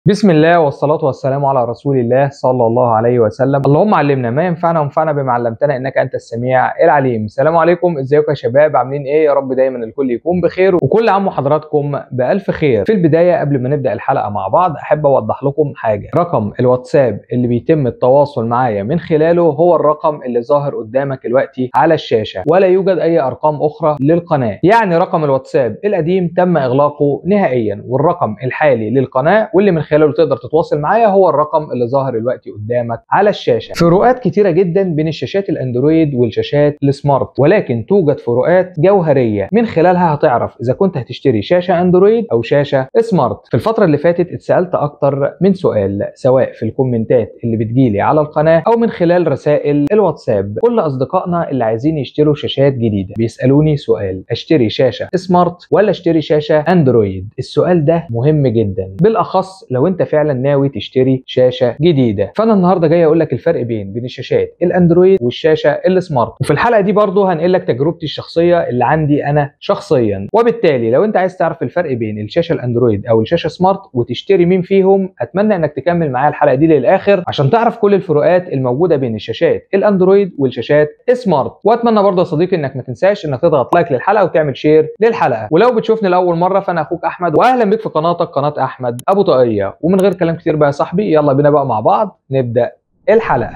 بسم الله والصلاة والسلام على رسول الله صلى الله عليه وسلم اللهم علمنا ما ينفعنا وانفعنا بما علمتنا انك انت السميع العليم السلام عليكم ازيكم يا شباب عاملين ايه يا رب دايما الكل يكون بخير وكل عام وحضراتكم بالف خير في البداية قبل ما نبدأ الحلقة مع بعض احب اوضح لكم حاجة رقم الواتساب اللي بيتم التواصل معايا من خلاله هو الرقم اللي ظاهر قدامك دلوقتي على الشاشة ولا يوجد اي ارقام اخرى للقناة يعني رقم الواتساب القديم تم اغلاقه نهائيا والرقم الحالي للقناة واللي من خلاله تقدر تتواصل معايا هو الرقم اللي ظاهر دلوقتي قدامك على الشاشه فروقات كتيره جدا بين الشاشات الاندرويد والشاشات السمارت ولكن توجد فروقات جوهريه من خلالها هتعرف اذا كنت هتشتري شاشه اندرويد او شاشه سمارت في الفتره اللي فاتت اتسالت اكتر من سؤال سواء في الكومنتات اللي بتجيلي على القناه او من خلال رسائل الواتساب كل اصدقائنا اللي عايزين يشتروا شاشات جديده بيسالوني سؤال اشتري شاشه سمارت ولا اشتري شاشه اندرويد السؤال ده مهم جدا بالاخص لو انت فعلا ناوي تشتري شاشه جديده فانا النهارده جاي اقول لك الفرق بين بين الشاشات الاندرويد والشاشه السمارت وفي الحلقه دي برضو هنقل لك تجربتي الشخصيه اللي عندي انا شخصيا وبالتالي لو انت عايز تعرف الفرق بين الشاشه الاندرويد او الشاشه سمارت وتشتري مين فيهم اتمنى انك تكمل معايا الحلقه دي للاخر عشان تعرف كل الفروقات الموجوده بين الشاشات الاندرويد والشاشات سمارت واتمنى برضه يا صديقي انك ما تنساش انك تضغط لايك للحلقه وتعمل شير للحلقه ولو بتشوفني لاول مره فانا اخوك احمد واهلا بك في قناتك قناه احمد ابو طاقيه ومن غير كلام كتير بقى يا صاحبي يلا بينا بقى مع بعض نبدا الحلقه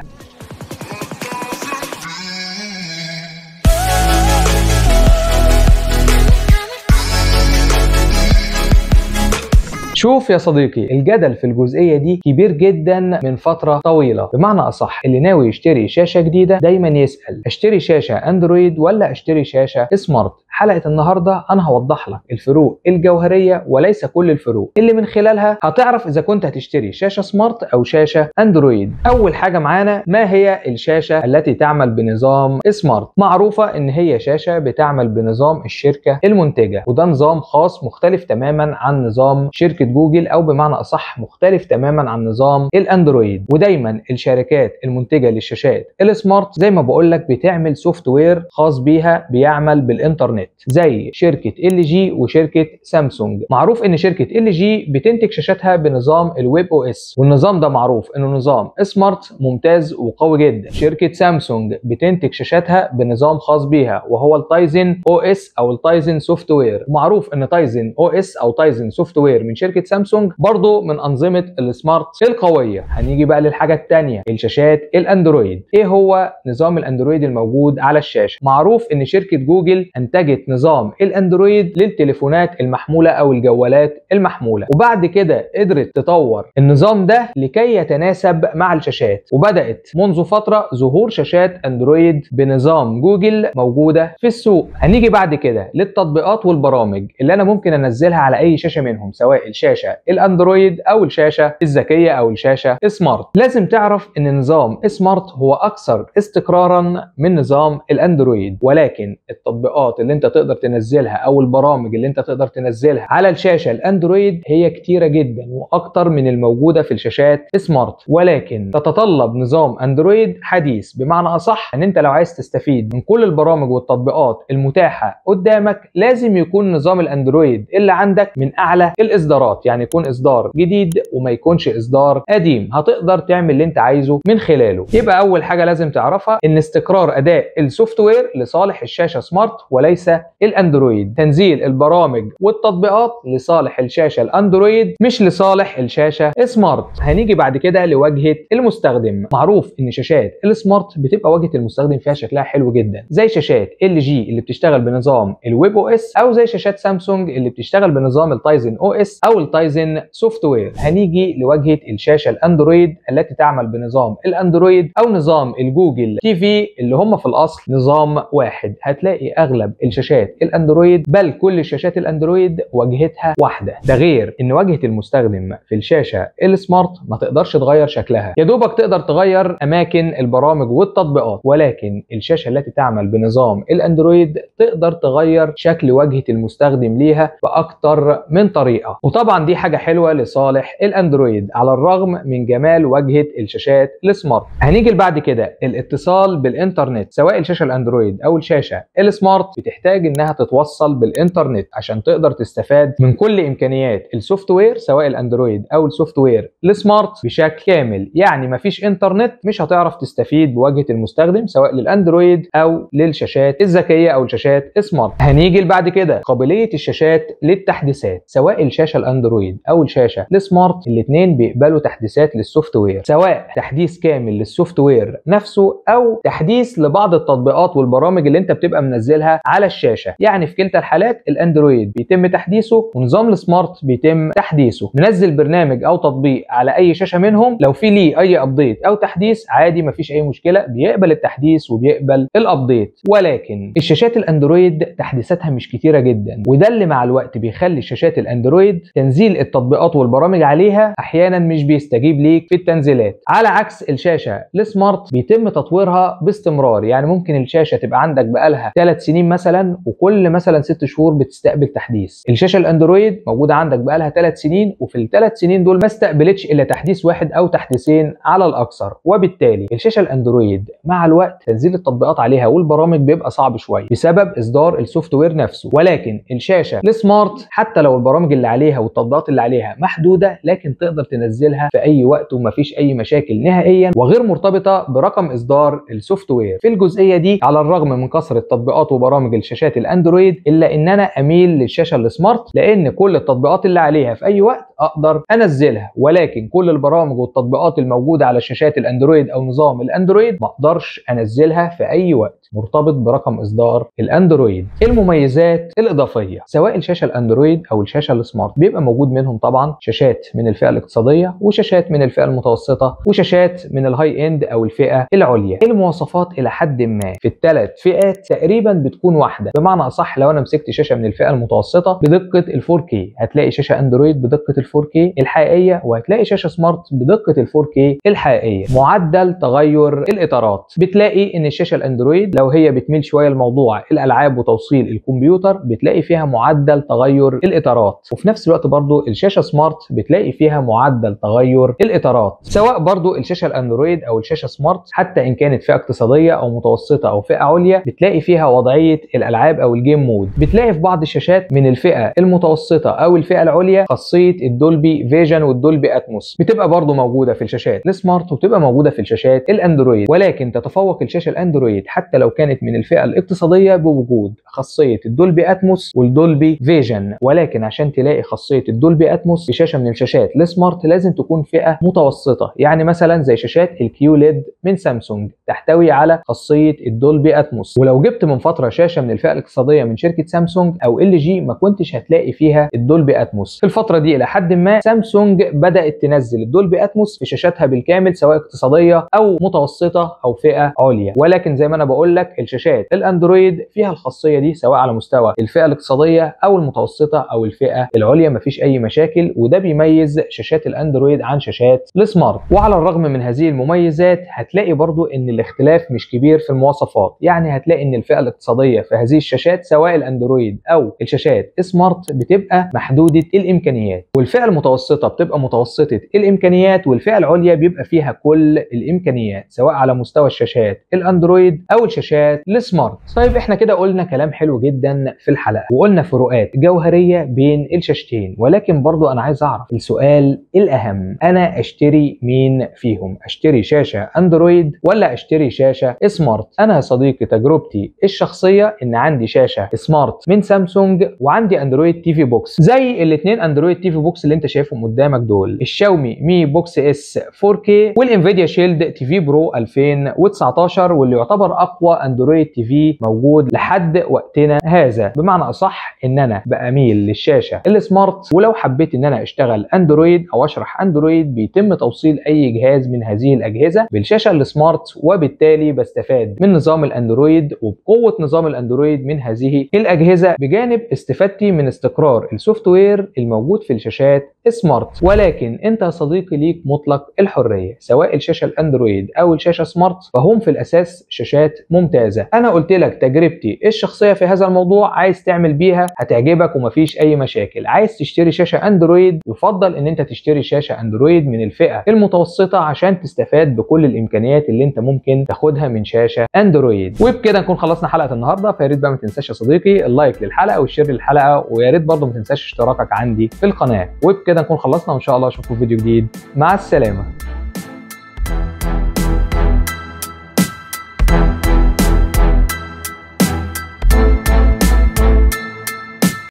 شوف يا صديقي الجدل في الجزئية دي كبير جدا من فترة طويلة بمعنى أصح اللي ناوي يشتري شاشة جديدة دايما يسأل اشتري شاشة اندرويد ولا اشتري شاشة سمارت حلقة النهاردة أنا هوضح لك الفروق الجوهرية وليس كل الفروق اللي من خلالها هتعرف إذا كنت هتشتري شاشة سمارت أو شاشة أندرويد أول حاجة معانا ما هي الشاشة التي تعمل بنظام سمارت معروفة إن هي شاشة بتعمل بنظام الشركة المنتجة وده نظام خاص مختلف تماما عن نظام شركة جوجل أو بمعنى أصح مختلف تماما عن نظام الأندرويد ودايما الشركات المنتجة للشاشات السمارت زي ما بقول لك بتعمل سوفت وير خاص بيها بيعمل بالإنترنت زي شركة ال جي وشركة سامسونج معروف ان شركة ال جي بتنتج شاشاتها بنظام الويب او اس والنظام ده معروف انه نظام سمارت ممتاز وقوي جدا شركة سامسونج بتنتج شاشاتها بنظام خاص بيها وهو التايزن او اس او التايزن سوفت وير معروف ان تايزن او اس او تايزن سوفت وير من شركة سامسونج برضو من انظمة السمارت القوية هنيجي بقى للحاجة الثانية الشاشات الاندرويد ايه هو نظام الاندرويد الموجود على الشاشة معروف ان شركة جوجل انتجت نظام الاندرويد للتليفونات المحموله او الجوالات المحموله وبعد كده قدرت تطور النظام ده لكي يتناسب مع الشاشات وبدات منذ فتره ظهور شاشات اندرويد بنظام جوجل موجوده في السوق هنيجي بعد كده للتطبيقات والبرامج اللي انا ممكن انزلها على اي شاشه منهم سواء الشاشه الاندرويد او الشاشه الذكيه او الشاشه سمارت لازم تعرف ان نظام سمارت هو اكثر استقرارا من نظام الاندرويد ولكن التطبيقات اللي انت تقدر تنزلها او البرامج اللي انت تقدر تنزلها على الشاشه الاندرويد هي كتيره جدا واكتر من الموجوده في الشاشات سمارت ولكن تتطلب نظام اندرويد حديث بمعنى اصح ان انت لو عايز تستفيد من كل البرامج والتطبيقات المتاحه قدامك لازم يكون نظام الاندرويد اللي عندك من اعلى الاصدارات يعني يكون اصدار جديد وما يكونش اصدار قديم هتقدر تعمل اللي انت عايزه من خلاله يبقى اول حاجه لازم تعرفها ان استقرار اداء السوفت وير لصالح الشاشه سمارت وليس الاندرويد تنزيل البرامج والتطبيقات لصالح الشاشه الاندرويد مش لصالح الشاشه سمارت هنيجي بعد كده لواجهه المستخدم معروف ان شاشات السمارت بتبقى واجهه المستخدم فيها شكلها حلو جدا زي شاشات ال جي اللي بتشتغل بنظام الويب او اس او زي شاشات سامسونج اللي بتشتغل بنظام التايزن او اس او التايزن سوفت وير هنيجي لواجهه الشاشه الاندرويد التي تعمل بنظام الاندرويد او نظام الجوجل تي في اللي هم في الاصل نظام واحد هتلاقي اغلب الشاشات الاندرويد بل كل الشاشات الاندرويد واجهتها واحده ده غير ان واجهه المستخدم في الشاشه السمارت ما تقدرش تغير شكلها يا دوبك تقدر تغير اماكن البرامج والتطبيقات ولكن الشاشه التي تعمل بنظام الاندرويد تقدر تغير شكل واجهه المستخدم ليها باكتر من طريقه وطبعا دي حاجه حلوه لصالح الاندرويد على الرغم من جمال واجهه الشاشات السمارت هنيجي بعد كده الاتصال بالانترنت سواء الشاشه الاندرويد او الشاشه السمارت بتحتاج بتحتاج انها تتوصل بالانترنت عشان تقدر تستفاد من كل امكانيات السوفت وير سواء الاندرويد او السوفت وير السمارت بشكل كامل يعني مفيش انترنت مش هتعرف تستفيد بواجهه المستخدم سواء للاندرويد او للشاشات الذكيه او الشاشات سمارت هنيجي بعد كده قابليه الشاشات للتحديثات سواء الشاشه الاندرويد او الشاشه السمارت الاثنين بيقبلوا تحديثات للسوفت وير سواء تحديث كامل للسوفت وير نفسه او تحديث لبعض التطبيقات والبرامج اللي انت بتبقى منزلها على الشاشه يعني في كلتا الحالات الاندرويد بيتم تحديثه ونظام السمارت بيتم تحديثه ننزل برنامج او تطبيق على اي شاشه منهم لو في ليه اي ابديت او تحديث عادي مفيش اي مشكله بيقبل التحديث وبيقبل الابديت ولكن الشاشات الاندرويد تحديثاتها مش كتيره جدا وده اللي مع الوقت بيخلي شاشات الاندرويد تنزيل التطبيقات والبرامج عليها احيانا مش بيستجيب ليك في التنزيلات على عكس الشاشه السمارت بيتم تطويرها باستمرار يعني ممكن الشاشه تبقى عندك بقالها 3 سنين مثلا وكل مثلا 6 شهور بتستقبل تحديث الشاشه الاندرويد موجوده عندك بقالها 3 سنين وفي الثلاث سنين دول ما استقبلتش الا تحديث واحد او تحديثين على الاكثر وبالتالي الشاشه الاندرويد مع الوقت تنزيل التطبيقات عليها والبرامج بيبقى صعب شويه بسبب اصدار السوفت وير نفسه ولكن الشاشه السمارت حتى لو البرامج اللي عليها والتطبيقات اللي عليها محدوده لكن تقدر تنزلها في اي وقت ومفيش اي مشاكل نهائيا وغير مرتبطه برقم اصدار السوفت وير في الجزئيه دي على الرغم من كثره تطبيقات وبرامج الشاشات الاندرويد الا ان انا اميل للشاشه السمارت لان كل التطبيقات اللي عليها في اي وقت اقدر انزلها ولكن كل البرامج والتطبيقات الموجوده على شاشات الاندرويد او نظام الاندرويد ما اقدرش انزلها في اي وقت مرتبط برقم اصدار الاندرويد المميزات الاضافيه سواء الشاشه الاندرويد او الشاشه السمارت بيبقى موجود منهم طبعا شاشات من الفئه الاقتصاديه وشاشات من الفئه المتوسطه وشاشات من الهاي اند او الفئه العليا المواصفات الى حد ما في الثلاث فئات تقريبا بتكون واحده بمعنى اصح لو انا مسكت شاشه من الفئه المتوسطه بدقه ال 4K هتلاقي شاشه اندرويد بدقه ال 4K الحقيقيه وهتلاقي شاشه سمارت بدقه ال 4K الحقيقيه معدل تغير الاطارات بتلاقي ان الشاشه الاندرويد لو هي بتميل شويه لموضوع الالعاب وتوصيل الكمبيوتر بتلاقي فيها معدل تغير الاطارات وفي نفس الوقت برضو الشاشه سمارت بتلاقي فيها معدل تغير الاطارات سواء برضو الشاشه الاندرويد او الشاشه سمارت حتى ان كانت فئه اقتصاديه او متوسطه او فئه عليا بتلاقي فيها وضعيه الالعاب او الجيم مود بتلاقي في بعض الشاشات من الفئه المتوسطه او الفئه العليا خاصيه الدولبي فيجن والدولبي اتموس بتبقى برضو موجوده في الشاشات السمارت وبتبقى موجوده في الشاشات الاندرويد ولكن تتفوق الشاشه الاندرويد حتى لو كانت من الفئه الاقتصاديه بوجود خاصيه الدولبي اتموس والدولبي فيجن ولكن عشان تلاقي خاصيه الدولبي اتموس في شاشه من الشاشات السمارت لازم تكون فئه متوسطه يعني مثلا زي شاشات الكيوليد من سامسونج تحتوي على خاصيه الدولبي اتموس ولو جبت من فتره شاشه من الفئه الاقتصاديه من شركه سامسونج او ال جي ما كنتش هتلاقي فيها الدولبي اتموس في الفتره دي الى حد ما سامسونج بدات تنزل الدولبي اتموس في شاشاتها بالكامل سواء اقتصاديه او متوسطه او فئه عليا ولكن زي ما انا بقول لك الشاشات الاندرويد فيها الخاصيه دي سواء على مستوى الفئه الاقتصاديه او المتوسطه او الفئه العليا مفيش اي مشاكل وده بيميز شاشات الاندرويد عن شاشات السمارت وعلى الرغم من هذه المميزات هتلاقي برضو ان الاختلاف مش كبير في المواصفات يعني هتلاقي ان الفئه الاقتصاديه في هذه الشاشات سواء الاندرويد او الشاشات سمارت بتبقى محدوده الامكانيات والفئه المتوسطه بتبقى متوسطه الامكانيات والفئه العليا بيبقى فيها كل الامكانيات سواء على مستوى الشاشات الاندرويد او الشاشات السمارت طيب احنا كده قلنا كلام حلو جدا في الحلقه وقلنا فروقات جوهريه بين الشاشتين ولكن برضو انا عايز اعرف السؤال الاهم انا اشتري مين فيهم اشتري شاشه اندرويد ولا اشتري شاشه سمارت انا يا صديقي تجربتي الشخصيه ان عندي شاشه سمارت من سامسونج وعندي اندرويد تي في بوكس زي الاثنين اندرويد تي في بوكس اللي انت شايفهم قدامك دول الشاومي مي بوكس اس 4K والانفيديا شيلد تي في برو 2019 واللي يعتبر اقوى اندرويد تي في موجود لحد وقتنا هذا بمعنى اصح ان انا باميل للشاشه السمارت ولو حبيت ان انا اشتغل اندرويد او اشرح اندرويد بيتم توصيل اي جهاز من هذه الاجهزه بالشاشه السمارت وبالتالي بستفاد من نظام الاندرويد وبقوه نظام الاندرويد من هذه الاجهزه بجانب استفادتي من استقرار السوفت وير الموجود في الشاشات سمارت ولكن انت يا صديقي ليك مطلق الحريه سواء الشاشه الاندرويد او الشاشه سمارت فهم في الاساس شاشات ممتازه انا قلت لك تجربتي الشخصيه في هذا الموضوع عايز تعمل بيها هتعجبك ومفيش اي مشاكل عايز تشتري شاشه اندرويد يفضل ان انت تشتري شاشه اندرويد من الفئه المتوسطه عشان تستفاد بكل الامكانيات اللي انت ممكن ممكن تاخدها من شاشه اندرويد وبكده نكون خلصنا حلقه النهارده فيا ريت بقى ما تنساش يا صديقي اللايك للحلقه والشير للحلقه ويا ريت برضه ما تنساش اشتراكك عندي في القناه وبكده نكون خلصنا وان شاء الله اشوفكم في فيديو جديد مع السلامه